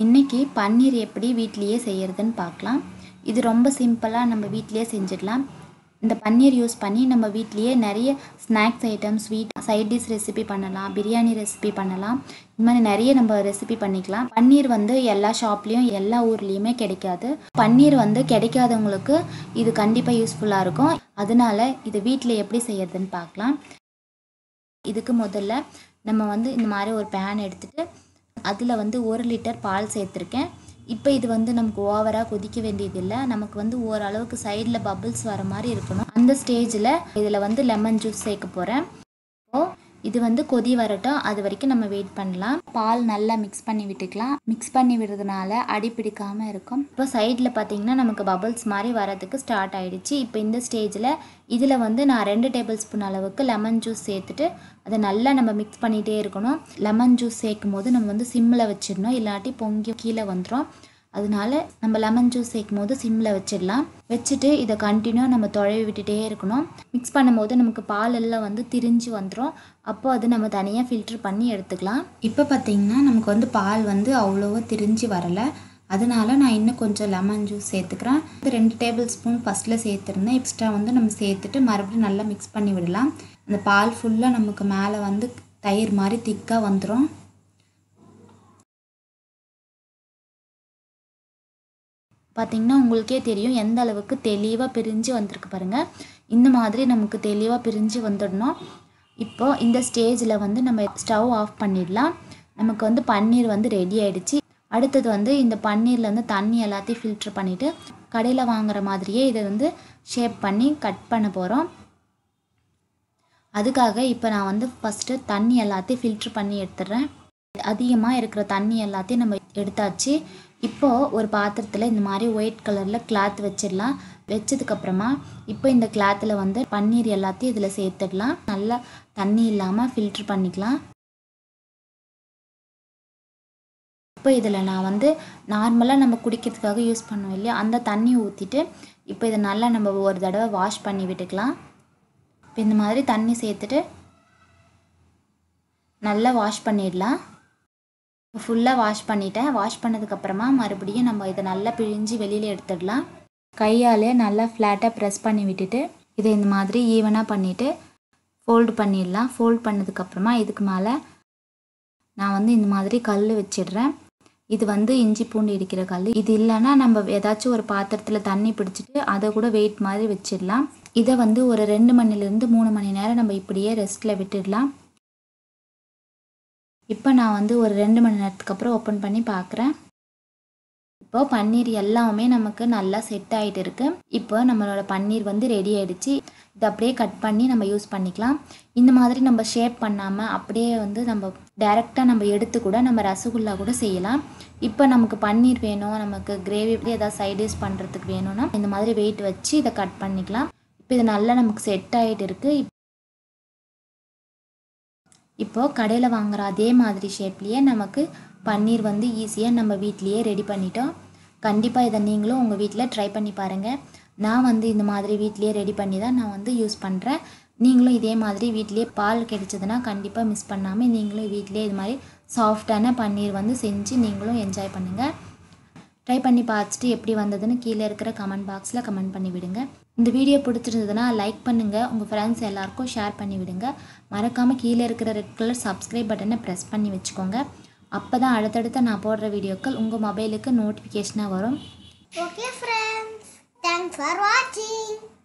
இன்றைக்கி பன்னீர் எப்படி வீட்லேயே செய்கிறதுன்னு பார்க்கலாம் இது ரொம்ப சிம்பிளாக நம்ம வீட்லேயே செஞ்சிடலாம் இந்த பன்னீர் யூஸ் பண்ணி நம்ம வீட்லேயே நிறைய snacks item sweet side dish recipe பண்ணலாம் பிரியாணி ரெசிபி பண்ணலாம் இந்த மாதிரி நிறைய நம்ம ரெசிபி பண்ணிக்கலாம் பன்னீர் வந்து எல்லா ஷாப்லேயும் எல்லா ஊர்லேயுமே கிடைக்காது பன்னீர் வந்து கிடைக்காதவங்களுக்கு இது கண்டிப்பாக யூஸ்ஃபுல்லாக இருக்கும் அதனால இது வீட்டில் எப்படி செய்யறதுன்னு பார்க்கலாம் இதுக்கு முதல்ல நம்ம வந்து இந்த மாதிரி ஒரு பேன் எடுத்துட்டு அதில் வந்து ஒரு லிட்டர் பால் சேர்த்துருக்கேன் இப்போ இது வந்து நமக்கு ஓவராக கொதிக்க வேண்டியதில்லை நமக்கு வந்து ஓரளவுக்கு சைடில் பபிள்ஸ் வர மாதிரி இருக்கணும் அந்த ஸ்டேஜில் இதில் வந்து லெமன் ஜூஸ் சேர்க்க போகிறேன் இப்போது இது வந்து கொதி வரட்டும் அது வரைக்கும் நம்ம வெயிட் பண்ணலாம் பால் நல்லா மிக்ஸ் பண்ணி விட்டுக்கலாம் மிக்ஸ் பண்ணி விடுறதுனால அடி பிடிக்காமல் இருக்கும் இப்போ சைடில் பார்த்தீங்கன்னா நமக்கு பபிள்ஸ் மாதிரி வரதுக்கு ஸ்டார்ட் ஆயிடுச்சு இப்போ இந்த ஸ்டேஜில் இதில் வந்து நான் ரெண்டு டேபிள் ஸ்பூன் அளவுக்கு லெமன் ஜூஸ் சேர்த்துட்டு அதை நல்லா நம்ம மிக்ஸ் பண்ணிகிட்டே இருக்கணும் லெமன் ஜூஸ் சேர்க்கும் போது நம்ம வந்து சிம்மில் வச்சிடணும் இல்லாட்டி பொங்கி கீழே வந்துடும் அதனால நம்ம லெமன் ஜூஸ் சேர்க்கும் போது சிம்மில் வச்சிடலாம் வச்சுட்டு இதை கண்டினியூ நம்ம தொழவி விட்டுட்டே இருக்கணும் மிக்ஸ் பண்ணும்போது நமக்கு பால் எல்லாம் வந்து திரிஞ்சு வந்துடும் அப்போ அது நம்ம தனியாக ஃபில்டர் பண்ணி எடுத்துக்கலாம் இப்போ பார்த்தீங்கன்னா நமக்கு வந்து பால் வந்து அவ்வளோவா திரிஞ்சு வரலை அதனால நான் இன்னும் கொஞ்சம் லெமன் ஜூஸ் சேர்த்துக்கிறேன் இது ரெண்டு டேபிள் ஸ்பூன் ஃபஸ்ட்டில் சேர்த்துருந்தேன் எக்ஸ்ட்ரா வந்து நம்ம சேர்த்துட்டு மறுபடியும் நல்லா மிக்ஸ் பண்ணி விடலாம் அந்த பால் ஃபுல்லாக நமக்கு மேலே வந்து தயிர் மாதிரி திக்காக வந்துடும் பார்த்திங்கன்னா உங்களுக்கே தெரியும் எந்த அளவுக்கு தெளிவாக பிரிஞ்சு வந்திருக்கு பாருங்கள் இந்த மாதிரி நமக்கு தெளிவாக பிரிஞ்சு வந்துடணும் இப்போது இந்த ஸ்டேஜில் வந்து நம்ம ஸ்டவ் ஆஃப் பண்ணிடலாம் நமக்கு வந்து பன்னீர் வந்து ரெடி ஆயிடுச்சு அடுத்தது வந்து இந்த பன்னீர்லேருந்து தண்ணி எல்லாத்தையும் ஃபில்ட்ரு பண்ணிவிட்டு கடையில் வாங்குற மாதிரியே இதை வந்து ஷேப் பண்ணி கட் பண்ண போகிறோம் அதுக்காக இப்போ நான் வந்து ஃபஸ்ட்டு தண்ணி எல்லாத்தையும் ஃபில்ட்ரு பண்ணி எடுத்துடுறேன் அதிகமாக இருக்கிற தண்ணி எல்லாத்தையும் நம்ம எடுத்தாச்சு இப்போது ஒரு பாத்திரத்தில் இந்த மாதிரி ஒயிட் கலரில் கிளாத் வச்சிடலாம் வச்சதுக்கப்புறமா இப்போ இந்த கிளாத்தில் வந்து பன்னீர் எல்லாத்தையும் இதில் சேர்த்துடலாம் நல்லா தண்ணி இல்லாமல் ஃபில்ட்ரு பண்ணிக்கலாம் இப்போ இதில் நான் வந்து நார்மலாக நம்ம குடிக்கிறதுக்காக யூஸ் பண்ணுவோம் இல்லையா அந்த தண்ணி ஊற்றிட்டு இப்போ இதை நல்லா நம்ம ஒரு தடவை வாஷ் பண்ணி விட்டுக்கலாம் இப்போ இந்த மாதிரி தண்ணி சேர்த்துட்டு நல்லா வாஷ் பண்ணிடலாம் ஃபுல்லாக வாஷ் பண்ணிட்டேன் வாஷ் பண்ணதுக்கப்புறமா மறுபடியும் நம்ம இதை நல்லா பிழிஞ்சு வெளியில் எடுத்துடலாம் கையாலே நல்லா ஃப்ளாட்டாக ப்ரெஸ் பண்ணி விட்டுட்டு இதை இந்த மாதிரி ஈவனாக பண்ணிவிட்டு ஃபோல்டு பண்ணிடலாம் ஃபோல்ட் பண்ணதுக்கப்புறமா இதுக்கு மேலே நான் வந்து இந்த மாதிரி கல் வச்சிடுறேன் இது வந்து இஞ்சி பூண்டு இடிக்கிற கல் இது இல்லைன்னா நம்ம ஏதாச்சும் ஒரு பாத்திரத்தில் தண்ணி பிடிச்சிட்டு அதை கூட வெயிட் மாதிரி வச்சிடலாம் இதை வந்து ஒரு ரெண்டு மணிலேருந்து மூணு மணி நேரம் நம்ம இப்படியே ரெஸ்ட்டில் விட்டுடலாம் இப்போ நான் வந்து ஒரு ரெண்டு மணி நேரத்துக்கு அப்புறம் ஓப்பன் பண்ணி பார்க்குறேன் இப்போ பன்னீர் எல்லாமே நமக்கு நல்லா செட் ஆகிட்டு இருக்கு இப்போ நம்மளோட பன்னீர் வந்து ரெடி ஆயிடுச்சு இதை அப்படியே கட் பண்ணி நம்ம யூஸ் பண்ணிக்கலாம் இந்த மாதிரி நம்ம ஷேப் பண்ணாமல் அப்படியே வந்து நம்ம டைரெக்டாக நம்ம எடுத்து கூட நம்ம ரசகுல்லா கூட செய்யலாம் இப்போ நமக்கு பன்னீர் வேணும் நமக்கு கிரேவி ஏதாவது சைட் டிஷ் பண்ணுறதுக்கு வேணும்னா இந்த மாதிரி வெயிட் வச்சு இதை கட் பண்ணிக்கலாம் இப்போ இது நல்லா நமக்கு செட் ஆகிட்டு இருக்குது இப்போது கடையில் வாங்குற அதே மாதிரி ஷேப்லேயே நமக்கு பன்னீர் வந்து ஈஸியாக நம்ம வீட்லேயே ரெடி பண்ணிட்டோம் கண்டிப்பாக இதை நீங்களும் உங்கள் வீட்டில் ட்ரை பண்ணி பாருங்கள் நான் வந்து இந்த மாதிரி வீட்லேயே ரெடி பண்ணி தான் நான் வந்து யூஸ் பண்ணுறேன் நீங்களும் இதே மாதிரி வீட்லேயே பால் கிடைச்சதுன்னா கண்டிப்பாக மிஸ் பண்ணாமல் நீங்களும் வீட்லேயே இது மாதிரி சாஃப்டான பன்னீர் வந்து செஞ்சு நீங்களும் என்ஜாய் பண்ணுங்கள் ட்ரை பண்ணி பார்த்துட்டு எப்படி வந்ததுன்னு கீழே இருக்கிற கமெண்ட் பாக்ஸில் கமெண்ட் பண்ணி விடுங்க இந்த வீடியோ பிடிச்சிருந்ததுன்னா லைக் பண்ணுங்கள் உங்கள் ஃப்ரெண்ட்ஸ் எல்லாருக்கும் ஷேர் பண்ணி விடுங்க மறக்காமல் கீழே இருக்கிற ரெட் கலர் சப்ஸ்கிரைப் பட்டனை ப்ரெஸ் பண்ணி வச்சுக்கோங்க அப்போ தான் அடுத்தடுத்த நான் போடுற வீடியோக்கள் உங்கள் மொபைலுக்கு நோட்டிஃபிகேஷனாக வரும் Okay, friends. Thanks for watching.